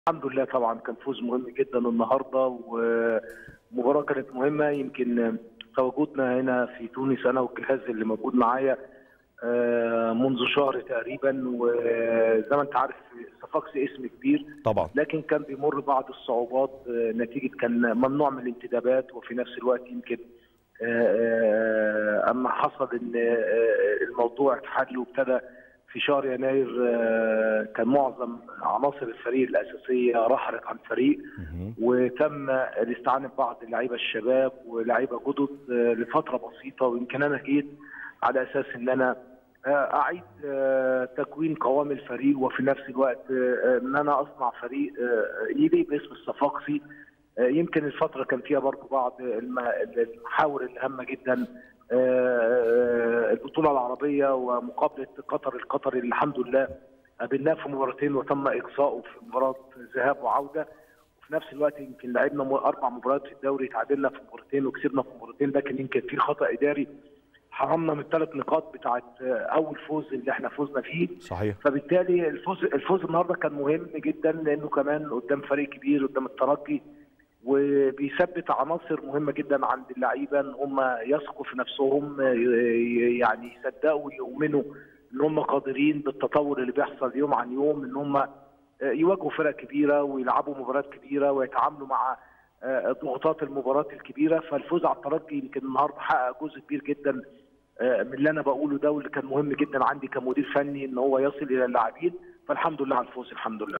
الحمد لله طبعا كان فوز مهم جدا النهارده ومباراه كانت مهمه يمكن تواجدنا هنا في تونس انا والجهاز اللي موجود معايا آه، منذ شهر تقريبا وزي ما انت عارف صفاقسي اسم كبير طبعا لكن كان بيمر بعض الصعوبات آه، نتيجه كان ممنوع من الانتدابات وفي نفس الوقت يمكن آه، آه، اما حصل ان آه، الموضوع اتحل وابتدى في شهر يناير آه، كان معظم عناصر الفريق الاساسيه رحلت عن الفريق مهم. وتم الاستعانه ببعض اللعيبه الشباب ولاعيبه جدد آه، لفتره بسيطه ويمكن انا جيت على اساس ان انا آه، اعيد آه، تكوين قوام الفريق وفي نفس الوقت آه، ان انا اصنع فريق آه، يليق باسم الصفاقسي آه، يمكن الفتره كان فيها برضه بعض الم- المحاور الهامه جدا آه، البطوله العربيه ومقابله قطر القطري اللي الحمد لله قابلناه في مباراتين وتم اقصائه في مباراه ذهاب وعوده وفي نفس الوقت يمكن لعبنا م- اربع مباريات في الدوري تعادلنا في مباراتين وكسبنا في مباراتين لكن يمكن في خطا اداري حرمنا من الثلاث نقاط بتاعت آه، اول فوز اللي احنا فزنا فيه صحيح فبالتالي الفوز الفوز النهارده كان مهم جدا لانه كمان قدام فريق كبير قدام الترجي وبيثبت عناصر مهمه جدا عند اللعيبه ان هم يثقوا في نفسهم ي- يعني يصدقوا ويؤمنوا ان هم قادرين بالتطور اللي بيحصل يوم عن يوم ان هم يواجهوا فرق كبيره ويلعبوا مباريات كبيره ويتعاملوا مع ضغوطات المباريات الكبيره فالفوز على الترجي يمكن النهارده حقق جزء كبير جدا من اللي انا بقوله ده واللي كان مهم جدا عندي كمدير فني ان هو يصل الى اللاعبين فالحمد لله على الفوز الحمد لله